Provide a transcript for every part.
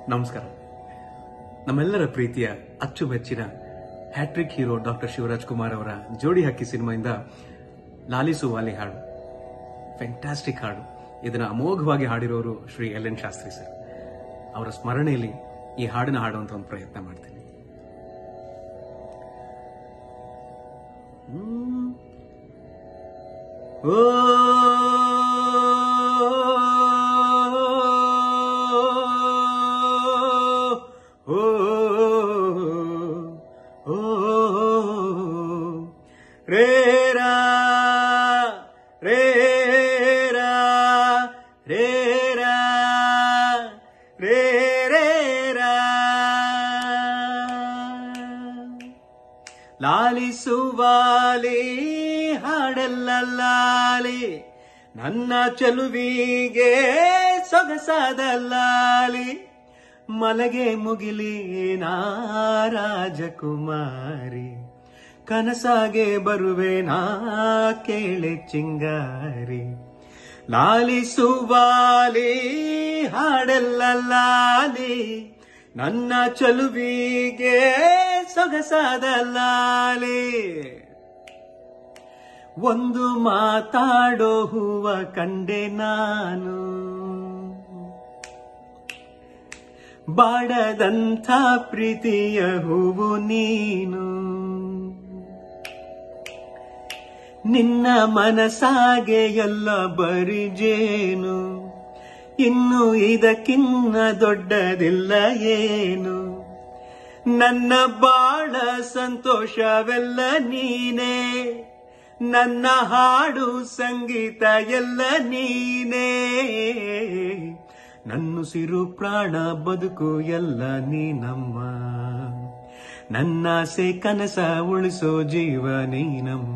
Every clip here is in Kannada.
ನಮಸ್ಕಾರ ನಮ್ಮೆಲ್ಲರ ಪ್ರೀತಿಯ ಅಚ್ಚುಮೆಚ್ಚಿನ hattrick hero doctor Shivaraj Kumar ಅವರ ಜೋಡಿ ಹಕ್ಕಿ ಸಿನಿಮಾಯಿಂದ ಲಾಲಿಸು ವಾಲಿ ಹಾಡು ಫ್ಯಾಂಟಾಸ್ಟಿಕ್ ಹಾಡು ಇದನ್ನ ಅಮೋಘವಾಗಿ ಹಾಡಿರೋರು Shri L N Shastri sir ಅವರ ಸ್ಮರಣೆಯಲ್ಲಿ ಈ ಹಾಡನ್ನ ಹಾಡುವಂತ ಒಂದು ಪ್ರಯತ್ನ ಮಾಡ್ತೀನಿ ಹ್ಮ್. ಓ ಓ ಓ ರೇ ರಾ ರೇ ರಾ ರೇ ರಾ ರೇ ರೇ ರಾ ಲಾಲಿಸುವಾಲಿ ಹಾಡೆಲ್ಲ ಲಾಲಿ ನನ್ನ ಚೆಲುವಿಗೆ ಸೊಗಸಾದ ಲಾಲಿ ಮಲಗೆ ಮುಗಿಲಿ ನಾ ರಾಜಕುಮಾರಿ ಕನಸಾಗೆ ಬರುವೆ ನಾ ಕೇಳೆ ಚಿಂಗಾರಿ ಲಾಲಿಸುವಾಲಿ ಹಾಡೆಲ್ಲ ಲಾಲಿ ನನ್ನ ಚಲುವಿಗೆ ಸೊಗಸಾದ ಲಾಲಿ ಒಂದು ಮಾತಾಡೋ ಹೂವ ಕಂಡೆ ನಾನು ಬಾಡದಂಥ ಪ್ರೀತಿಯ ಹೂವು ನೀನು ನಿನ್ನ ಮನಸಾಗೆ ಎಲ್ಲ ಬರಿಜೇನು ಇನ್ನು ಇದಕ್ಕಿನ್ನ ದೊಡ್ಡದಿಲ್ಲ ಏನು ನನ್ನ ಬಾಳ ಸಂತೋಷವೆಲ್ಲ ನೀನೇ ನನ್ನ ಹಾಡು ಸಂಗೀತ ಎಲ್ಲ ನೀನೇ ನನ್ನುಸಿರು ಪ್ರಾಣ ಬದುಕು ಎಲ್ಲ ನೀನಮ್ಮ ನನ್ನಾಸೆ ಕನಸ ಉಳಿಸೋ ಜೀವ ನೀನಮ್ಮ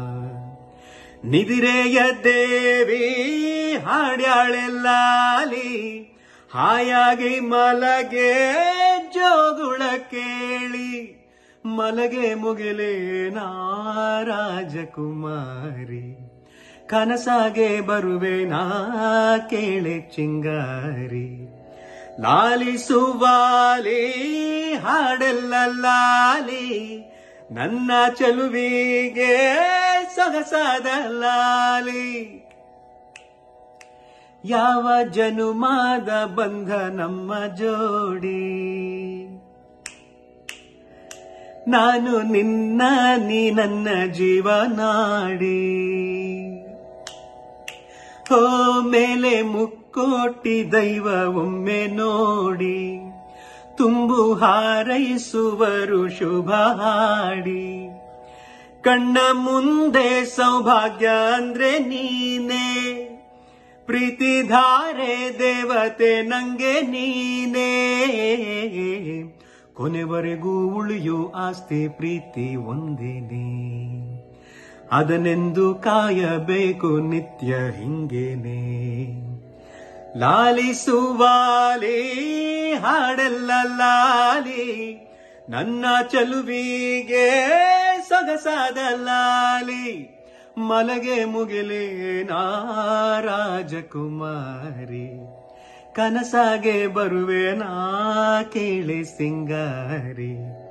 ನಿದಿರೆಯ ದೇವಿ ಹಾಡ್ಯಾಳೆಲ್ಲಾಲಿ ಹಾಯಾಗಿ ಮಲಗೆ ಜೋಗುಳ ಕೇಳಿ ಮಲಗೆ ಮುಗಿಲೇ ನಾ ರಾಜಕುಮಾರಿ ಕನಸಾಗೆ ಬರುವೆ ನಾ ಕೇಳೆ ಚಿಂಗಾರಿ ಲಾಲಿಸುವಾಲಿ ಹಾಡೆಲ್ಲ ಲಾಲಿ ನನ್ನ ಚೆಲುವಿಗೆ ಸೊಗಸಾದ ಲಾಲಿ ಯಾವ ಜನುಮಾದ ಬಂಧ ನಮ್ಮ ಜೋಡಿ ನಾನು ನಿನ್ನ ನೀ ನನ್ನ ಜೀವ ನಾಡಿ ಹೋ ಮೇಲೆ ಮುಕ್ಕೋಟಿ ದೈವ ಒಮ್ಮೆ ನೋಡಿ ತುಂಬು ಹಾರೈಸುವರು ಶುಭ ಹಾಡಿ ಕಣ್ಣ ಮುಂದೆ ಸೌಭಾಗ್ಯ ಅಂದ್ರೆ ನೀನೇ ಪ್ರೀತಿ ಧಾರೆ ದೇವತೆ ನಂಗೆ ನೀನೇ ಕೊನೆವರೆಗೂ ಉಳಿಯೋ ಆಸ್ತಿ ಪ್ರೀತಿ ಒಂದೇನೆ ಅದನೆಂದು ಕಾಯಬೇಕು ನಿತ್ಯ ಹಿಂಗೇನೆ ಲಾಲಿಸುವಾಲಿ ಹಾಡೆಲ್ಲ ಲಾಲಿ ನನ್ನ ಚಲುವಿಗೆ ಸೊಗಸಾದ ಲಾಲಿ ಮಲಗೆ ಮುಗಿಲೇ ನಾ ರಾಜಕುಮಾರಿ ಕನಸಾಗೆ ಬರುವೆ ನಾ ಕೇಳಿ ಸಿಂಗಾರಿ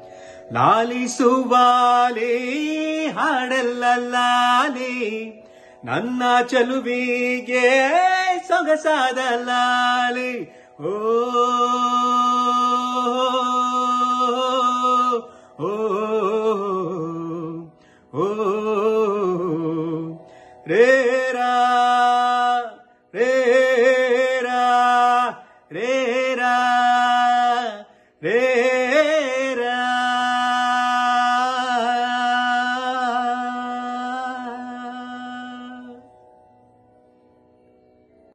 ಲಾಲಿಸುವಾಲಿ ಹಾಡೆಲ್ಲ ಲಾಲಿ ನನ್ನ ಚಲುವಿಗೆ ಸೊಗಸಾದ ಲಾಲಿ ಓ ಓ ಓ ರೇ